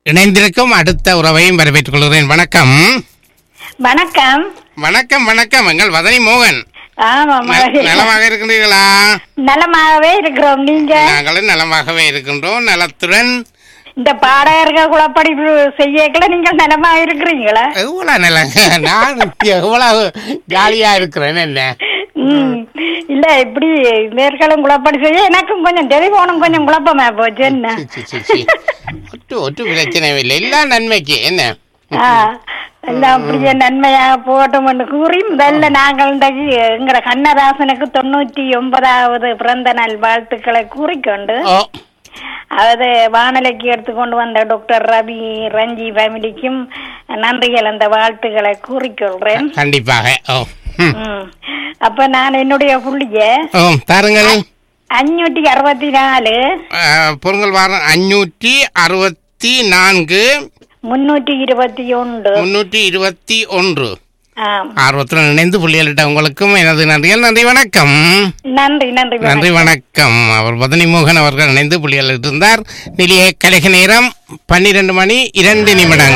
இணைந்திருக்கும் அடுத்த உறவையும் வரவேற்றுக் கொள்கிறேன் வணக்கம் வணக்கம் வணக்கம் வணக்கம் எங்கள் வதனி மோகன் ஆமா ந- நலமாக இருக்கின்றீர்களா நலமாகவே இருக்கிறோம் நீங்க நாங்களும் நலமாகவே இருக்கின்றோம் நலத்துடன் இந்த பாடகர்கள் குளப்படிப்பு செய்யக்கல நீங்க நலமா இருக்கிறீங்களா எவ்வளவு நலங்க நான் எவ்வளவு ஜாலியா இருக்கிறேன் என்ன ம் இல்ல இப்படி மேற்களும் குழப்படி செய்ய எனக்கும் கொஞ்சம் டெலிபோனும் கொஞ்சம் குழப்பமா போச்சு என்ன சி, சி, சி, சி. ஒட்டு ஒட்டு பிரச்சனை இல்லை எல்லாம் நன்மைக்கு என்ன ஆ, எல்லாம் அப்படியே நன்மையா போகட்டும் என்று கூறி முதல்ல நாங்கள் இன்றைக்கு எங்கட கண்ணதாசனுக்கு தொண்ணூற்றி ஒன்பதாவது பிறந்த நாள் வாழ்த்துக்களை கூறிக்கொண்டு ஓ அதாவது வானலைக்கு எடுத்துக்கொண்டு வந்த டாக்டர் ரவி ரஞ்சி ஃபேமிலிக்கும் நன்றிகள் அந்த வாழ்த்துக்களை கூறிக்கொள்றேன் கண்டிப்பாக ஓ ம். ம். அப்ப நான் என்னுடைய புள்ளிய ஓ தாருங்கள் அஞ்சூற்றி அறுபத்தி நாலு அஹ், பொருங்கள் வாரம் அஞ்சூற்றி அறுபத்தி நான்கு முன்னூற்றி இருபத்தி ஒன்று முன்னூற்றி இருபத்தி ஒன்று ஆம் ஆர்வத்துடன் இணைந்து புள்ளியலிட்ட உங்களுக்கும் எனது நன்றிகள் நன்றி வணக்கம் நன்றி நன்றி நன்றி வணக்கம் அவர் பதனி மோகன் அவர்கள் இணைந்து புள்ளியலிட்டு இருந்தார் நிலைய கழக நேரம் பன்னிரண்டு மணி இரண்டு நிமிடங்கள்